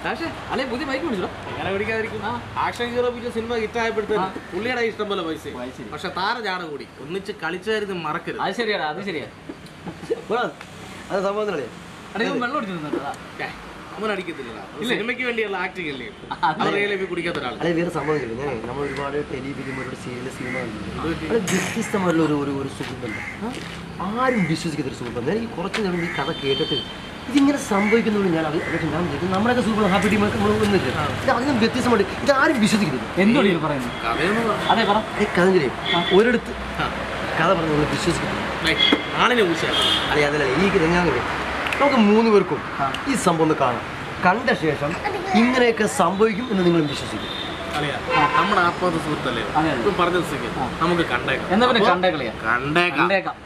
പക്ഷേ അല്ലെ പുതിയ ബൈക്ക് മേടിച്ചോ എങ്ങനെ പിടിക്കാതിരിക്കും ആക്ഷൻ ഹീറോ പിടിച്ച സിനിമ ഹിറ്റായപ്പോഴത്തേന് പുള്ളിയുടെ ഇഷ്ടം പോലെ പൈസ പൈസ. പക്ഷെ താര ജാട കൂടി ഒന്നിച്ച് കളിച്ചായിരുന്നു മറക്കരുത് അത് ശരിയാടാ അത് ശരിയാ അത് സംഭവം എന്നല്ലേ എടാ ഇവൻ വെള്ളം അടിച്ചിരുന്നുണ്ടോ ഏ, അവൻ അടിക്കത്തില്ല ഇല്ലേ? സിനിമയ്ക്ക് വേണ്ടിയുള്ള ആക്ടിങ് അല്ലേ അത് അവർ റിയലിൽ കുടിക്കാത്ത ഒരാൾ അല്ലെ വേറെ സംഭവം ഇല്ല ഞാൻ നമ്മൾ ഒരുപാട് ടെലിവിഷൻ ഒരുപാട് സീരിയൽ സിനിമ അത് വ്യത്യസ്തമായിട്ടുള്ള ഒരു ഒരു ഒരു സുഹൃത്തുണ്ട് ആരും വിശ്വസിക്കാത്ത ഒരു സുഹൃത്തുണ്ട് എനിക്ക് കുറച്ച് നേരം ഈ കഥ കേട്ടിട്ട് ഇതിങ്ങനെ സംഭവിക്കുന്നുള്ളൂ ഞാൻ അത് അതൊക്കെ ഞാൻ വിചാരിക്കും നമ്മളൊക്കെ സുഹൃത്തുക്കൾ ഹാപ്പി ടീമൊക്കെ നമ്മൾ ഒന്നില്ല ഇത് അതിനും വ്യത്യസ്തമായിട്ട് ഇത് ആരും വിശ്വസിക്കുന്നില്ല എന്തുകൊണ്ട് ഇത് പറയുന്നത് കഥയെന്ന് പറഞ്ഞു അതെ പറ ഈ കഥ ശരി ഒരിടത്ത് കഥ പറഞ്ഞ് നമ്മൾ വിശ്വസിക്കുന്നു ആളിനെ ഊശാണ് അല്ലെ അതല്ല ഈ ഞാൻ നമുക്ക് മൂന്ന് പേർക്കും ഈ സംഭവം ഒന്ന് കാണാം കണ്ട ശേഷം ഇങ്ങനെയൊക്കെ സംഭവിക്കും എന്ന് നിങ്ങൾ വിശ്വസിക്കും അറിയാം നമ്മുടെ ആത്മാർത്ഥ സുഹൃത്തല്ലേ അതെ, അതെ. ഇപ്പൊ പറഞ്ഞ സ്ഥിതിക്ക് നമുക്ക് കണ്ടേക്കാം എന്നാ പിന്നെ അപ്പൊ കണ്ടേക്കളിയാ കണ്ടേക്കാം കണ്ടേക്കാം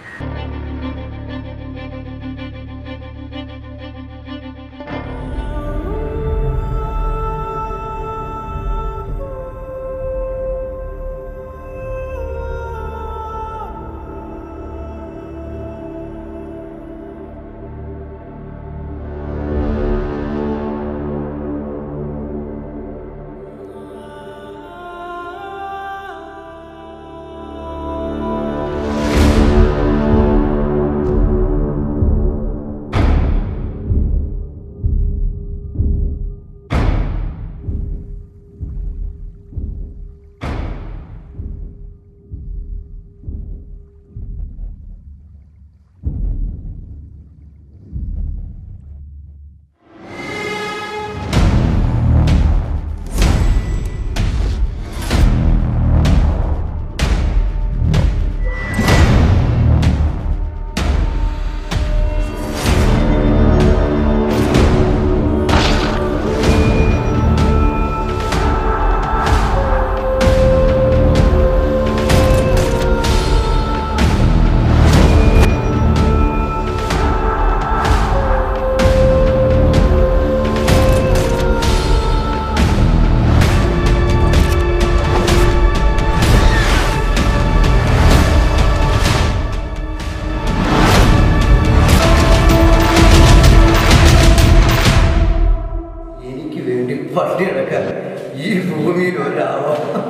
എനിക്ക് വേണ്ടി പട്ടി കിടക്കാൻ ഈ ഭൂമിയിൽ ഒരാളോ